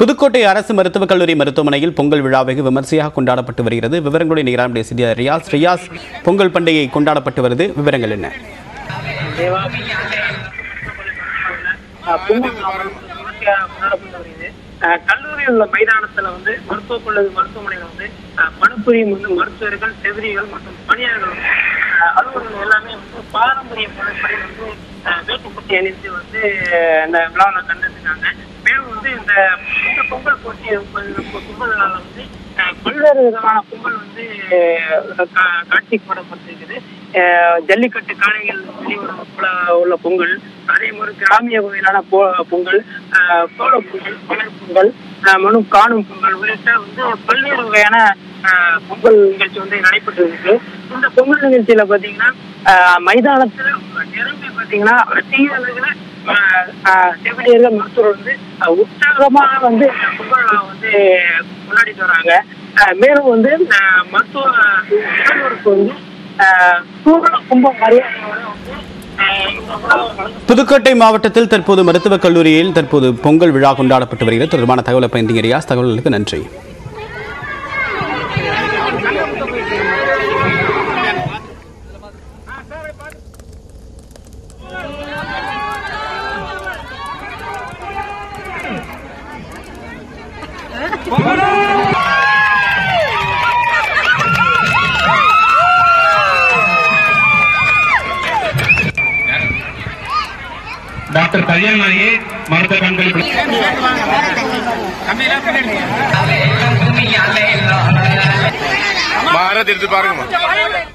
புதுக்கோட்டை அரசு மருத்துவக் கல்லூரி மருத்துவமனையில் பொங்கல் விழா வெகு விமர்சையாக கொண்டாடப்பட்டு வருகிறது விவரங்களுடைய நிகரானுடைய செய்தியாளர் ரியாஸ் ரியாஸ் பொங்கல் பண்டிகை கொண்டாடப்பட்டு வருது விவரங்கள் என்ன பொங்கல் விமர்சையாக கொண்டாடப்பட்டு வருகிறது அஹ் கல்லூரியில் உள்ள மைதானத்துல வந்து மருத்துவக் கல்லூரி மருத்துவமனையில வந்து அஹ் பணிபுரியும் வந்து மருத்துவர்கள் செவிலியர்கள் மற்றும் பணியாளர்கள் வந்து, அஹ் அலுவலர்கள் எல்லாமே வந்து பாரம்பரிய முறைப்படி வந்து அஹ் வேட்டுப்பட்டி அணிந்து வந்து இந்த விழாவில் கண்டுருக்காங்க மேலும் வந்து இந்த இந்த பொங்கல் போட்டி இந்த பொங்கல் விழாவில் வந்து அஹ் பல்வேறு விதமான பொங்கல் வந்து அஹ் கா- காட்சிப்படுத்தப்பட்டிருக்குது அஹ் ஜல்லிக்கட்டு காளைகள் வெளிவரும் போல உள்ள பொங்கல் அதே மாதிரி கிராமிய வகையிலான பொ- பொங்கல் அஹ் கோல பொங்கல் மலர் பொங்கல் அஹ் மனு காணும் பொங்கல் உள்ளிட்ட வந்து பல்வேறு வகையான அஹ் பொங்கல் நிகழ்ச்சி வந்து நடைபெற்று இருக்கு இந்த பொங்கல் நிகழ்ச்சியில பாத்தீங்கன்னா அஹ் மைதானத்துல நிரம்பி பாத்தீங்கன்னா அதிக அளவுல அஹ் அஹ் செவிலியர்கள் மருத்துவர் வந்து அஹ் உற்சாகமாக வந்து இந்த பொங்கல் விழாவை வந்து கொண்டாடிட்டு வராங்க அஹ் மேலும் வந்து அஹ் மருத்துவ முதல்வருக்கு வந்து அஹ் சூழல கும்ப மரியாதையோட வந்து அஹ் இந்த விழாவை நடந்து புதுக்கோட்டை மாவட்டத்தில் தற்போது மருத்துவக் கல்லூரியில் தற்போது பொங்கல் விழா கொண்டாடப்பட்டு வருகிறது தொடர்பான தகவலை பயந்தீங்க ரியாஸ் தகவல்களுக்கு நன்றி டாக்டர் கல்யாண்மணியே மருத்துவ கண்காணிப்பு பாரத் எடுத்து பாருங்கம்மா